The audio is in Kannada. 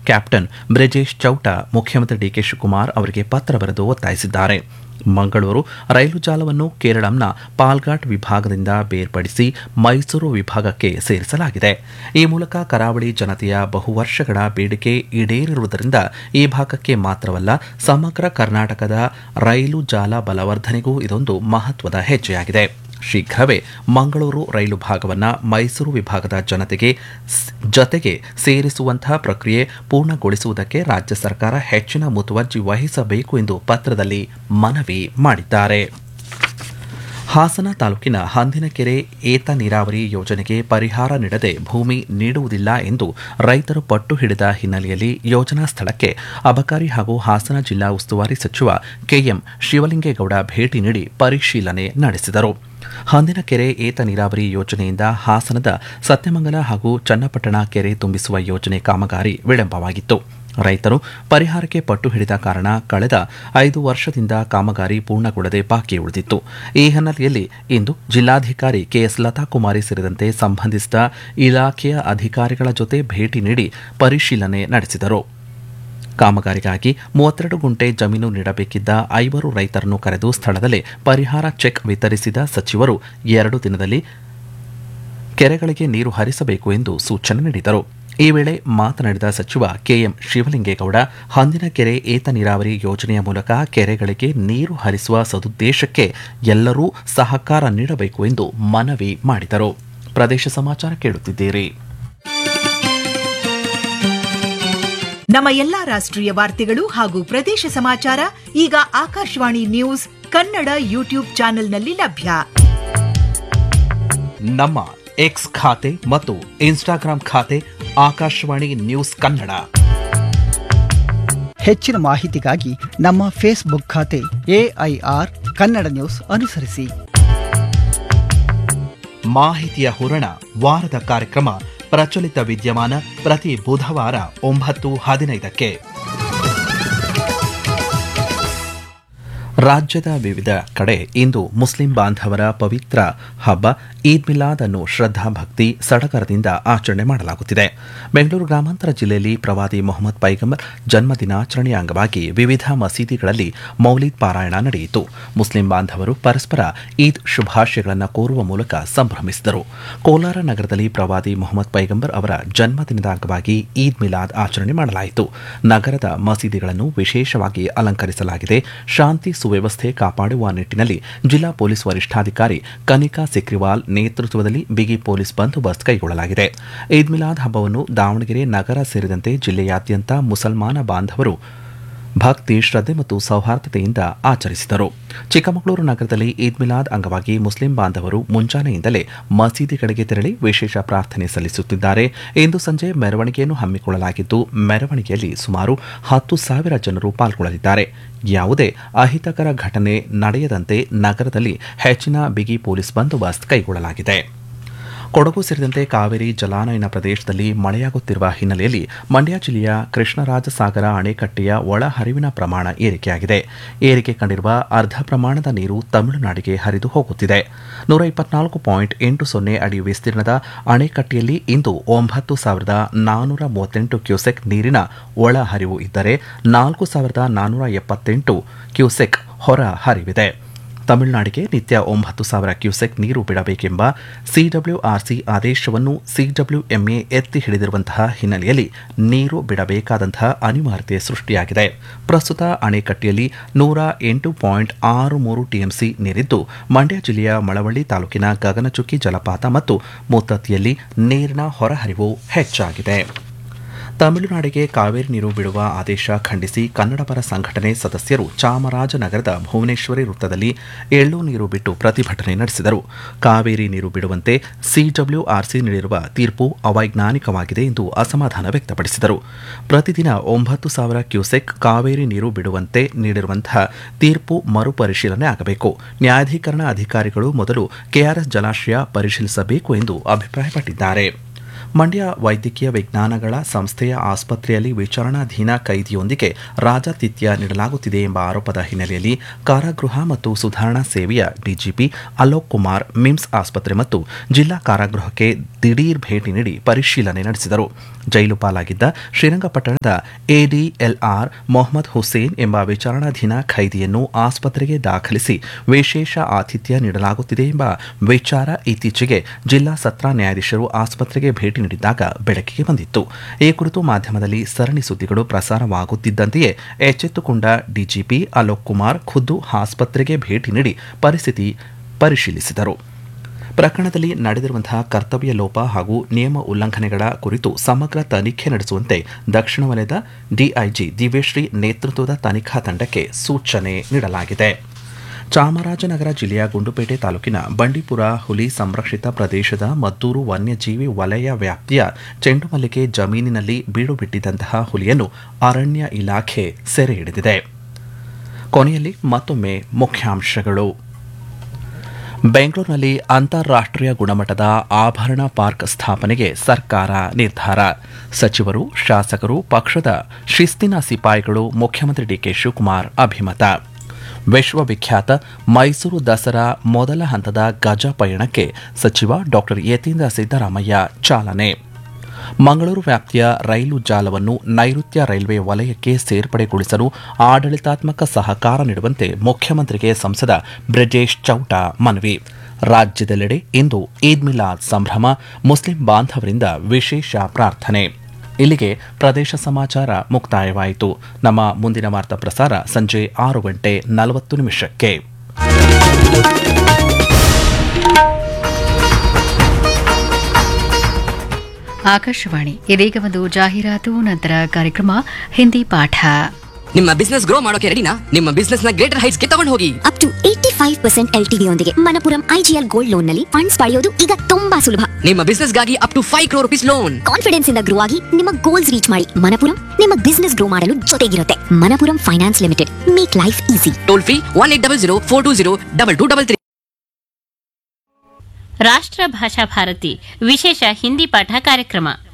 ಕ್ಯಾಪ್ಟನ್ ಬ್ರಿಜೇಶ್ ಚೌಟ ಮುಖ್ಯಮಂತ್ರಿ ಡಿಕೆ ಶಿವಕುಮಾರ್ ಅವರಿಗೆ ಪತ್ರ ಬರೆದು ಒತ್ತಾಯಿಸಿದ್ದಾರೆ ಮಂಗಳೂರು ರೈಲು ಜಾಲವನ್ನು ಕೇರಳಂನ ಪಾಲ್ಘಾಟ್ ವಿಭಾಗದಿಂದ ಬೇರ್ಪಡಿಸಿ ಮೈಸೂರು ವಿಭಾಗಕ್ಕೆ ಸೇರಿಸಲಾಗಿದೆ ಈ ಮೂಲಕ ಕರಾವಳಿ ಜನತೆಯ ಬಹುವರ್ಷಗಳ ಬೇಡಿಕೆ ಈಡೇರಿರುವುದರಿಂದ ಈ ಭಾಗಕ್ಕೆ ಮಾತ್ರವಲ್ಲ ಸಮಗ್ರ ಕರ್ನಾಟಕದ ರೈಲು ಜಾಲ ಬಲವರ್ಧನೆಗೂ ಇದೊಂದು ಮಹತ್ವದ ಹೆಜ್ಜೆಯಾಗಿದೆ ಶೀಘ್ರವೇ ಮಂಗಳೂರು ರೈಲು ಭಾಗವನ್ನು ಮೈಸೂರು ವಿಭಾಗದ ಜನತೆಗೆ ಸ್- ಜತೆಗೆ ಸೇರಿಸುವಂತಹ ಪ್ರಕ್ರಿಯೆ ಪೂರ್ಣಗೊಳಿಸುವುದಕ್ಕೆ ರಾಜ್ಯ ಸರ್ಕಾರ ಹೆಚ್ಚಿನ ಮುತುವರ್ಜಿ ವಹಿಸಬೇಕು ಎಂದು ಪತ್ರದಲ್ಲಿ ಮನವಿ ಮಾಡಿದ್ದಾರೆ ಹಾಸನ ತಾಲೂಕಿನ ಹಂದಿನಕೆರೆ ಏತ ನೀರಾವರಿ ಯೋಜನೆಗೆ ಪರಿಹಾರ ನೀಡದೆ ಭೂಮಿ ನೀಡುವುದಿಲ್ಲ ಎಂದು ರೈತರು ಪಟ್ಟು ಹಿಡಿದ ಹಿನ್ನೆಲೆಯಲ್ಲಿ ಯೋಜನಾ ಸ್ಥಳಕ್ಕೆ ಅಬಕಾರಿ ಹಾಗೂ ಹಾಸನ ಜಿಲ್ಲಾ ಉಸ್ತುವಾರಿ ಸಚಿವ ಕೆಎಂ ಶಿವಲಿಂಗೇಗೌಡ ಭೇಟಿ ನೀಡಿ ಪರಿಶೀಲನೆ ನಡೆಸಿದರು ಹಂದಿನಕೆರೆ ಏತ ನೀರಾವರಿ ಯೋಜನೆಯಿಂದ ಹಾಸನದ ಸತ್ಯಮಂಗಲ ಹಾಗೂ ಚನ್ನಪಟ್ಟಣ ಕೆರೆ ತುಂಬಿಸುವ ಯೋಜನೆ ಕಾಮಗಾರಿ ವಿಳಂಬವಾಗಿತ್ತು ರೈತರು ಪರಿಹಾರಕ್ಕೆ ಪಟ್ಟು ಹಿಡಿದ ಕಾರಣ ಕಳೆದ ಐದು ವರ್ಷದಿಂದ ಕಾಮಗಾರಿ ಪೂರ್ಣಗೊಳ್ಳದೆ ಬಾಕಿ ಉಳಿದಿತ್ತು ಈ ಹಿನ್ನೆಲೆಯಲ್ಲಿ ಇಂದು ಜಿಲ್ಲಾಧಿಕಾರಿ ಕೆಎಸ್ ಲತಾಕುಮಾರಿ ಸೇರಿದಂತೆ ಸಂಬಂಧಿಸಿದ ಇಲಾಖೆಯ ಅಧಿಕಾರಿಗಳ ಜೊತೆ ಭೇಟಿ ನೀಡಿ ಪರಿಶೀಲನೆ ನಡೆಸಿದರು ಕಾಮಗಾರಿಗಾಗಿ ಮೂವತ್ತೆರಡು ಗುಂಟೆ ಜಮೀನು ನೀಡಬೇಕಿದ್ದ ಐವರು ರೈತರನ್ನು ಕರೆದು ಸ್ಥಳದಲ್ಲೇ ಪರಿಹಾರ ಚೆಕ್ ವಿತರಿಸಿದ ಸಚಿವರು ಎರಡು ದಿನದಲ್ಲಿ ಕೆರೆಗಳಿಗೆ ನೀರು ಹರಿಸಬೇಕು ಎಂದು ಸೂಚನೆ ನೀಡಿದರು ಈ ವೇಳೆ ಮಾತನಾಡಿದ ಸಚಿವ ಕೆಎಂ ಶಿವಲಿಂಗೇಗೌಡ ಹಂದಿನ ಕೆರೆ ಏತ ನೀರಾವರಿ ಯೋಜನೆಯ ಮೂಲಕ ಕೆರೆಗಳಿಗೆ ನೀರು ಹರಿಸುವ ಸದುದ್ದೇಶಕ್ಕೆ ಎಲ್ಲರೂ ಸಹಕಾರ ನೀಡಬೇಕು ಎಂದು ಮನವಿ ಮಾಡಿದರು ಪ್ರದೇಶ ಸಮಾಚಾರ ಕೇಳುತ್ತಿದ್ದೀರಿ ನಮ್ಮ ಎಲ್ಲಾ ರಾಷ್ಟ್ರೀಯ ವಾರ್ತೆಗಳು ಹಾಗೂ ಪ್ರದೇಶ ಸಮಾಚಾರ ಈಗ ಆಕಾಶವಾಣಿ ನ್ಯೂಸ್ ಕನ್ನಡ ಯೂಟ್ಯೂಬ್ ಚಾನೆಲ್ನಲ್ಲಿ ಲಭ್ಯ ನಮ್ಮ ಎಕ್ಸ್ ಖಾತೆ ಮತ್ತು ಇನ್ಸ್ಟಾಗ್ರಾಂ ಖಾತೆ ಆಕಾಶವಾಣಿ ನ್ಯೂಸ್ ಕನ್ನಡ ಹೆಚ್ಚಿನ ಮಾಹಿತಿಗಾಗಿ ನಮ್ಮ ಫೇಸ್ಬುಕ್ ಖಾತೆ ಎಐಆರ್ ಕನ್ನಡ ನ್ಯೂಸ್ ಅನುಸರಿಸಿ ಮಾಹಿತಿಯ ಹೂರಣ ವಾರದ ಕಾರ್ಯಕ್ರಮ ಪ್ರಚಲಿತ ವಿದ್ಯಮಾನ ಪ್ರತಿ ಬುಧವಾರ ಒಂಬತ್ತು ಹದಿನೈದಕ್ಕೆ ರಾಜ್ಯದ ವಿವಿಧ ಕಡೆ ಇಂದು ಮುಸ್ಲಿಂ ಬಾಂಧವರ ಪವಿತ್ರ ಹಬ್ಬ ಈದ್ ಮಿಲಾದ್ ಅನ್ನು ಶ್ರದ್ಧಾಭಕ್ತಿ ಸಡಗರದಿಂದ ಆಚರಣೆ ಮಾಡಲಾಗುತ್ತಿದೆ ಬೆಂಗಳೂರು ಗ್ರಾಮಾಂತರ ಜಿಲ್ಲೆಯಲ್ಲಿ ಪ್ರವಾದಿ ಮೊಹಮ್ಮದ್ ಪೈಗಂಬರ್ ಜನ್ಮ ದಿನಾಚರಣೆಯ ಅಂಗವಾಗಿ ವಿವಿಧ ಮಸೀದಿಗಳಲ್ಲಿ ಮೌಲಿದ್ ಪಾರಾಯಣ ನಡೆಯಿತು ಮುಸ್ಲಿಂ ಬಾಂಧವರು ಪರಸ್ಪರ ಈದ್ ಶುಭಾಶಯಗಳನ್ನು ಕೋರುವ ಮೂಲಕ ಸಂಭ್ರಮಿಸಿದರು ಕೋಲಾರ ನಗರದಲ್ಲಿ ಪ್ರವಾದಿ ಮೊಹಮ್ಮದ್ ಪೈಗಂಬರ್ ಅವರ ಜನ್ಮದಿನದ ಅಂಗವಾಗಿ ಈದ್ ಮಿಲಾದ್ ಆಚರಣೆ ಮಾಡಲಾಯಿತು ನಗರದ ಮಸೀದಿಗಳನ್ನು ವಿಶೇಷವಾಗಿ ಅಲಂಕರಿಸಲಾಗಿದೆ ಶಾಂತಿ ಸುವ್ಯವಸ್ಥೆ ಕಾಪಾಡುವ ನಿಟ್ಟಿನಲ್ಲಿ ಜಿಲ್ಲಾ ಪೊಲೀಸ್ ವರಿಷ್ಠಾಧಿಕಾರಿ ಕನಿಕಾ ಸಿಕ್ರಿವಾಲ್ ನೇತೃತ್ವದಲ್ಲಿ ಬಿಗಿ ಪೊಲೀಸ್ ಬಂದೋಬಸ್ತ್ ಕೈಗೊಳ್ಳಲಾಗಿದೆ ಈದ್ ಮಿಲಾದ್ ಹಬ್ಬವನ್ನು ದಾವಣಗೆರೆ ನಗರ ಸೇರಿದಂತೆ ಜಿಲ್ಲೆಯಾದ್ಯಂತ ಮುಸಲ್ಮಾನ ಬಾಂಧವರು ಭಕ್ತಿ ಶ್ರದ್ಧೆ ಮತ್ತು ಸೌಹಾರ್ದತೆಯಿಂದ ಆಚರಿಸಿದರು ಚಿಕ್ಕಮಗಳೂರು ನಗರದಲ್ಲಿ ಈದ್ ಮಿಲಾದ್ ಅಂಗವಾಗಿ ಮುಸ್ಲಿಂ ಬಾಂಧವರು ಮುಂಜಾನೆಯಿಂದಲೇ ಮಸೀದಿಗಳಿಗೆ ತೆರಳಿ ವಿಶೇಷ ಪ್ರಾರ್ಥನೆ ಸಲ್ಲಿಸುತ್ತಿದ್ದಾರೆ ಇಂದು ಸಂಜೆ ಮೆರವಣಿಗೆಯನ್ನು ಹಮ್ಮಿಕೊಳ್ಳಲಾಗಿದ್ದು ಮೆರವಣಿಗೆಯಲ್ಲಿ ಸುಮಾರು ಹತ್ತು ಸಾವಿರ ಜನರು ಪಾಲ್ಗೊಳ್ಳಲಿದ್ದಾರೆ ಯಾವುದೇ ಅಹಿತಕರ ಘಟನೆ ನಡೆಯದಂತೆ ನಗರದಲ್ಲಿ ಹೆಚ್ಚಿನ ಬಿಗಿ ಪೊಲೀಸ್ ಬಂದೋಬಸ್ತ್ ಕೈಗೊಳ್ಳಲಾಗಿದೆ ಕೊಡಗು ಸೇರಿದಂತೆ ಕಾವೇರಿ ಜಲಾನಯನ ಪ್ರದೇಶದಲ್ಲಿ ಮಳೆಯಾಗುತ್ತಿರುವ ಹಿನ್ನೆಲೆಯಲ್ಲಿ ಮಂಡ್ಯ ಜಿಲ್ಲೆಯ ಕೃಷ್ಣರಾಜಸಾಗರ ಅಣೆಕಟ್ಟೆಯ ಒಳಹರಿವಿನ ಪ್ರಮಾಣ ಏರಿಕೆಯಾಗಿದೆ ಏರಿಕೆ ಕಂಡಿರುವ ಅರ್ಧ ಪ್ರಮಾಣದ ನೀರು ತಮಿಳುನಾಡಿಗೆ ಹರಿದು ಹೋಗುತ್ತಿದೆ ನೂರ ಇಪ್ಪತ್ನಾಲ್ಕು ಪಾಯಿಂಟ್ ಎಂಟು ಸೊನ್ನೆ ಅಡಿ ವಿಸ್ತೀರ್ಣದ ಅಣೆಕಟ್ಟೆಯಲ್ಲಿ ಇಂದು ಒಂಬತ್ತು ಸಾವಿರದ ನಾನ್ನೂರ ಮೂವತ್ತೆಂಟು ಕ್ಯೂಸೆಕ್ ನೀರಿನ ಒಳಹರಿವು ಇದ್ದರೆ ನಾಲ್ಕು ಸಾವಿರದ ನಾನ್ನೂರ ಎಪ್ಪತ್ತೆಂಟು ಕ್ಯೂಸೆಕ್ ಹೊರ ಹರಿವಿದೆ ತಮಿಳುನಾಡಿಗೆ ನಿತ್ಯ ಒಂಬತ್ತು ಸಾವಿರ ಕ್ಯೂಸೆಕ್ ನೀರು ಬಿಡಬೇಕೆಂಬ ಸಿಡಬ್ಲ್ಯೂಆರ್ಸಿ ಆದೇಶವನ್ನು ಸಿಡಬ್ಲ್ಯೂಎಂಎ ಎತ್ತಿ ಹಿಡಿದಿರುವಂತಹ ಹಿನ್ನೆಲೆಯಲ್ಲಿ ನೀರು ಬಿಡಬೇಕಾದಂತಹ ಅನಿವಾರ್ಯತೆ ಸೃಷ್ಟಿಯಾಗಿದೆ ಪ್ರಸ್ತುತ ಅಣೆಕಟ್ಟೆಯಲ್ಲಿ ನೂರ ಎಂಟು ಪಾಯಿಂಟ್ ಆರು ಮೂರು ಟಿಎಂಸಿ ನೀರಿದ್ದು ಮಂಡ್ಯ ಜಿಲ್ಲೆಯ ಮಳವಳ್ಳಿ ತಾಲೂಕಿನ ಗಗನಚುಕ್ಕಿ ಜಲಪಾತ ಮತ್ತು ಮುತ್ತತ್ತಿಯಲ್ಲಿ ನೀರಿನ ಹೊರಹರಿವು ಹೆಚ್ಚಾಗಿದೆ ತಮಿಳುನಾಡಿಗೆ ಕಾವೇರಿ ನೀರು ಬಿಡುವ ಆದೇಶ ಖಂಡಿಸಿ ಕನ್ನಡಪರ ಸಂಘಟನೆ ಸದಸ್ಯರು ಚಾಮರಾಜನಗರದ ಭುವನೇಶ್ವರಿ ವೃತ್ತದಲ್ಲಿ ಎಳ್ಳು ನೀರು ಬಿಟ್ಟು ಪ್ರತಿಭಟನೆ ನಡೆಸಿದರು ಕಾವೇರಿ ನೀರು ಬಿಡುವಂತೆ ಸಿಡಬ್ಲ್ಯೂಆರ್ಸಿ ನೀಡಿರುವ ತೀರ್ಪು ಅವೈಜ್ಞಾನಿಕವಾಗಿದೆ ಎಂದು ಅಸಮಾಧಾನ ವ್ಯಕ್ತಪಡಿಸಿದರು ಪ್ರತಿದಿನ ಒಂಬತ್ತು ಸಾವಿರ ಕ್ಯೂಸೆಕ್ ಕಾವೇರಿ ನೀರು ಬಿಡುವಂತೆ ನೀಡಿರುವಂತಹ ತೀರ್ಪು ಮರುಪರಿಶೀಲನೆ ಆಗಬೇಕು ನ್ಯಾಯಾಧೀಕರಣ ಅಧಿಕಾರಿಗಳು ಮೊದಲು ಕೆಆರ್ಎಸ್ ಜಲಾಶಯ ಪರಿಶೀಲಿಸಬೇಕು ಎಂದು ಅಭಿಪ್ರಾಯಪಟ್ಟಿದ್ದಾರೆ ಮಂಡ್ಯ ವೈದ್ಯಕೀಯ ವಿಜ್ಞಾನಗಳ ಸಂಸ್ಥೆಯ ಆಸ್ಪತ್ರೆಯಲ್ಲಿ ವಿಚಾರಣಾಧೀನ ಕೈದಿಯೊಂದಿಗೆ ರಾಜಾತಿಥ್ಯ ನೀಡಲಾಗುತ್ತಿದೆ ಎಂಬ ಆರೋಪದ ಹಿನ್ನೆಲೆಯಲ್ಲಿ ಕಾರಾಗೃಹ ಮತ್ತು ಸುಧಾರಣಾ ಸೇವೆಯ ಡಿಜಿಪಿ ಅಲೋಕ್ ಕುಮಾರ್ ಮಿಮ್ಸ್ ಆಸ್ಪತ್ರೆ ಮತ್ತು ಜಿಲ್ಲಾ ಕಾರಾಗೃಹಕ್ಕೆ ದಿಢೀರ್ ಭೇಟಿ ನೀಡಿ ಪರಿಶೀಲನೆ ನಡೆಸಿದರು ಜೈಲು ಪಾಲಾಗಿದ್ದ ಶ್ರೀರಂಗಪಟ್ಟಣದ ಎಡಿಎಲ್ಆರ್ ಮೊಹಮ್ಮದ್ ಹುಸೇನ್ ಎಂಬ ವಿಚಾರಣಾಧೀನ ಖೈದಿಯನ್ನು ಆಸ್ಪತ್ರೆಗೆ ದಾಖಲಿಸಿ ವಿಶೇಷ ಆತಿಥ್ಯ ನೀಡಲಾಗುತ್ತಿದೆ ಎಂಬ ವಿಚಾರ ಇತ್ತೀಚೆಗೆ ಜಿಲ್ಲಾ ಸತ್ರ ನ್ಯಾಯಾಧೀಶರು ಆಸ್ಪತ್ರೆಗೆ ಭೇಟಿ ನೀಡಿದ್ದಾಗ ಬೆಳಕಿಗೆ ಬಂದಿತ್ತು ಈ ಕುರಿತು ಮಾಧ್ಯಮದಲ್ಲಿ ಸರಣಿ ಸುದ್ದಿಗಳು ಪ್ರಸಾರವಾಗುತ್ತಿದ್ದಂತೆಯೇ ಎಚ್ಚೆತ್ತುಕೊಂಡ ಡಿಜಿಪಿ ಅಲೋಕ್ ಕುಮಾರ್ ಖುದ್ದು ಆಸ್ಪತ್ರೆಗೆ ಭೇಟಿ ನೀಡಿ ಪರಿಸ್ಥಿತಿ ಪರಿಶೀಲಿಸಿದರು ಪ್ರಕರಣದಲ್ಲಿ ನಡೆದಿರುವಂತಹ ಕರ್ತವ್ಯ ಲೋಪ ಹಾಗೂ ನಿಯಮ ಉಲ್ಲಂಘನೆಗಳ ಕುರಿತು ಸಮಗ್ರ ತನಿಖೆ ನಡೆಸುವಂತೆ ದಕ್ಷಿಣ ವಲಯದ ಡಿಐಜಿ ದಿವ್ಯಶ್ರೀ ನೇತೃತ್ವದ ತನಿಖಾ ತಂಡಕ್ಕೆ ಸೂಚನೆ ನೀಡಲಾಗಿದೆ ಚಾಮರಾಜನಗರ ಜಿಲ್ಲೆಯ ಗುಂಡುಪೇಟೆ ತಾಲೂಕಿನ ಬಂಡೀಪುರ ಹುಲಿ ಸಂರಕ್ಷಿತ ಪ್ರದೇಶದ ಮದ್ದೂರು ವನ್ಯಜೀವಿ ವಲಯ ವ್ಯಾಪ್ತಿಯ ಚೆಂಡುಮಲ್ಲಿಗೆ ಜಮೀನಿನಲ್ಲಿ ಬೀಡು ಬಿಟ್ಟಿದ್ದಂತಹ ಹುಲಿಯನ್ನು ಅರಣ್ಯ ಇಲಾಖೆ ಸೆರೆ ಹಿಡಿದಿದೆ ಕೊನೆಯಲ್ಲಿ ಮತ್ತೊಮ್ಮೆ ಮುಖ್ಯಾಂಶಗಳು ಬೆಂಗಳೂರಿನಲ್ಲಿ ಅಂತಾರಾಷ್ಟ್ರೀಯ ಗುಣಮಟ್ಟದ ಆಭರಣ ಪಾರ್ಕ್ ಸ್ಥಾಪನೆಗೆ ಸರ್ಕಾರ ನಿರ್ಧಾರ ಸಚಿವರು ಶಾಸಕರು ಪಕ್ಷದ ಶಿಸ್ತಿನ ಸಿಪಾಯಿಗಳು ಮುಖ್ಯಮಂತ್ರಿ ಡಿಕೆ ಶಿವಕುಮಾರ್ ಅಭಿಮತ ವಿಶ್ವವಿಖ್ಯಾತ ಮೈಸೂರು ದಸರಾ ಮೊದಲ ಹಂತದ ಗಜ ಪಯಣಕ್ಕೆ ಸಚಿವ ಡಾಕ್ಟರ್ ಯತೀಂದ್ರ ಸಿದ್ದರಾಮಯ್ಯ ಚಾಲನೆ ಮಂಗಳೂರು ವ್ಯಾಪ್ತಿಯ ರೈಲು ಜಾಲವನ್ನು ನೈಋತ್ಯ ರೈಲ್ವೆ ವಲಯಕ್ಕೆ ಸೇರ್ಪಡೆಗೊಳಿಸಲು ಆಡಳಿತಾತ್ಮಕ ಸಹಕಾರ ನೀಡುವಂತೆ ಮುಖ್ಯಮಂತ್ರಿಗೆ ಸಂಸದ ಬ್ರಿಜೇಶ್ ಚೌಟ ಮನವಿ ರಾಜ್ಯದೆಲ್ಲೆಡೆ ಇಂದು ಈದ್ ಮಿಲಾದ್ ಸಂಭ್ರಮ ಮುಸ್ಲಿಂ ಬಾಂಧವರಿಂದ ವಿಶೇಷ ಪ್ರಾರ್ಥನೆ ಇಲ್ಲಿಗೆ ಪ್ರದೇಶ ಸಮಾಚಾರ ಮುಕ್ತಾಯವಾಯಿತು ನಮ್ಮ ಮುಂದಿನ ವಾರ್ತಾ ಪ್ರಸಾರ ಸಂಜೆ ಆರು ಗಂಟೆ ನಲವತ್ತು ನಿಮಿಷಕ್ಕೆ ಆಕಾಶವಾಣಿ ಇದೀಗ ಒಂದು ಜಾಹೀರಾತು ನಂತರ ಕಾರ್ಯಕ್ರಮ ಹಿಂದಿ ಪಾಠ ನಿಮ್ಮ ಬಿಸ್ನೆಸ್ ಗ್ರೋ ಮಾಡೋಕೆ ರೆಡಿನಾ ನಿಮ್ಮ ಬಿಸ್ನೆಸ್ ನ ಗ್ರೇಟರ್ ಹೈಟ್ಸ್ ಗೆ ತಗೊಂಡು ಹೋಗಿ up to eighty five percent L T ಯೊಂದಿಗೆ ಮನಪುರಂ ಐಜಿಎಲ್ ಗೋಲ್ಡ್ ಲೋನ್ ನಲ್ಲಿ ಫಂಡ್ಸ್ ಪಡೆಯೋದು ಈಗ ತುಂಬಾ ಸುಲಭ ನಿಮ್ಮ ಬಿಸ್ನೆಸ್ ಗಾಗಿ up to five crore rupees loan confidence ಇಂದ ಗ್ರೋ ಆಗಿ ನಿಮ್ಮ ಗೋಲ್ಸ್ ರೀಚ್ ಮಾಡಿ ಮನಪುರಂ ನಿಮ್ಮ ಬಿಸ್ನೆಸ್ ಗ್ರೋ ಮಾಡಲು ಜೊತೆಗಿರುತ್ತೆ Manappuram finance limited make life easy toll free one eight double zero four two zero double two double three ರಾಷ್ಟ್ರ ಭಾಷಾ ಭಾರತಿ ವಿಶೇಷ ಹಿಂದಿ ಪಾಠ ಕಾರ್ಯಕ್ರಮ